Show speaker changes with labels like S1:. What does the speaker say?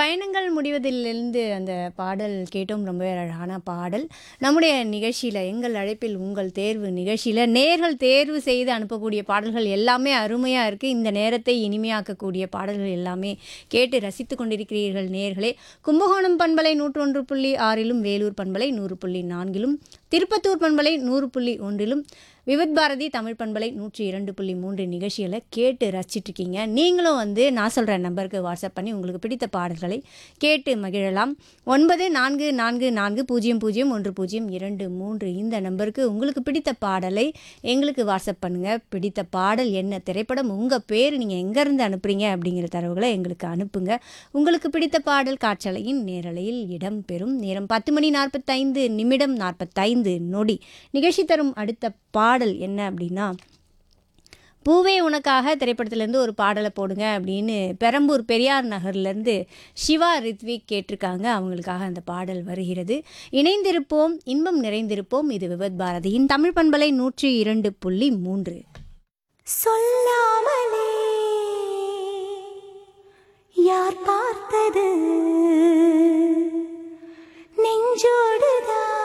S1: பயணங்கள் முடிவதிலிருந்து அந்த பாடல் கேட்டோம் ரொம்பவே அழகான பாடல் நம்முடைய நிகழ்ச்சியில் எங்கள் அழைப்பில் உங்கள் தேர்வு நிகழ்ச்சியில் நேர்கள் தேர்வு செய்து அனுப்பக்கூடிய பாடல்கள் எல்லாமே அருமையாக இருக்குது இந்த நேரத்தை இனிமையாக்கக்கூடிய பாடல்கள் எல்லாமே கேட்டு ரசித்து கொண்டிருக்கிறீர்கள் நேர்களே கும்பகோணம் பண்பலை நூற்றொன்று புள்ளி ஆறிலும் வேலூர் பண்பலை நூறு புள்ளி நான்கிலும் திருப்பத்தூர் பண்பலை நூறு புள்ளி ஒன்றிலும் விவித் பாரதி தமிழ் பண்பலை நூற்றி இரண்டு புள்ளி மூன்று நிகழ்ச்சிகளை கேட்டு ரசிச்சிட்டு இருக்கீங்க நீங்களும் வந்து நான் சொல்கிற நம்பருக்கு வாட்ஸ்அப் பண்ணி உங்களுக்கு பிடித்த பாடல்களை கேட்டு மகிழலாம் ஒன்பது நான்கு நான்கு நான்கு பூஜ்ஜியம் பூஜ்ஜியம் ஒன்று பூஜ்ஜியம் இரண்டு மூன்று இந்த நம்பருக்கு உங்களுக்கு பிடித்த பாடலை எங்களுக்கு வாட்ஸ்அப் பண்ணுங்கள் பிடித்த பாடல் என்ன திரைப்படம் உங்கள் பேர் நீங்கள் எங்கேருந்து அனுப்புறீங்க அப்படிங்கிற தரவுகளை எங்களுக்கு அனுப்புங்க உங்களுக்கு பிடித்த பாடல் காற்றலையின் நேரலையில் இடம்பெறும் நேரம் பத்து மணி நாற்பத்தைந்து நிமிடம் நாற்பத்தைந்து நொடி நிகழ்ச்சி தரும் அடுத்த பாடல் என்ன அப்படின்னா பூவே உனக்காக திரைப்படத்துலேருந்து ஒரு பாடலை போடுங்க அப்படின்னு பெரம்பூர் பெரியார் நகர்லேருந்து சிவா ரித்விக் கேட்டிருக்காங்க அவங்களுக்காக அந்த பாடல் வருகிறது இணைந்திருப்போம் இன்பம் நிறைந்திருப்போம் இது விபத் பாரதியின் தமிழ் பண்பலை நூற்றி இரண்டு புள்ளி மூன்று
S2: சொல்லாமலே யார் பார்த்தது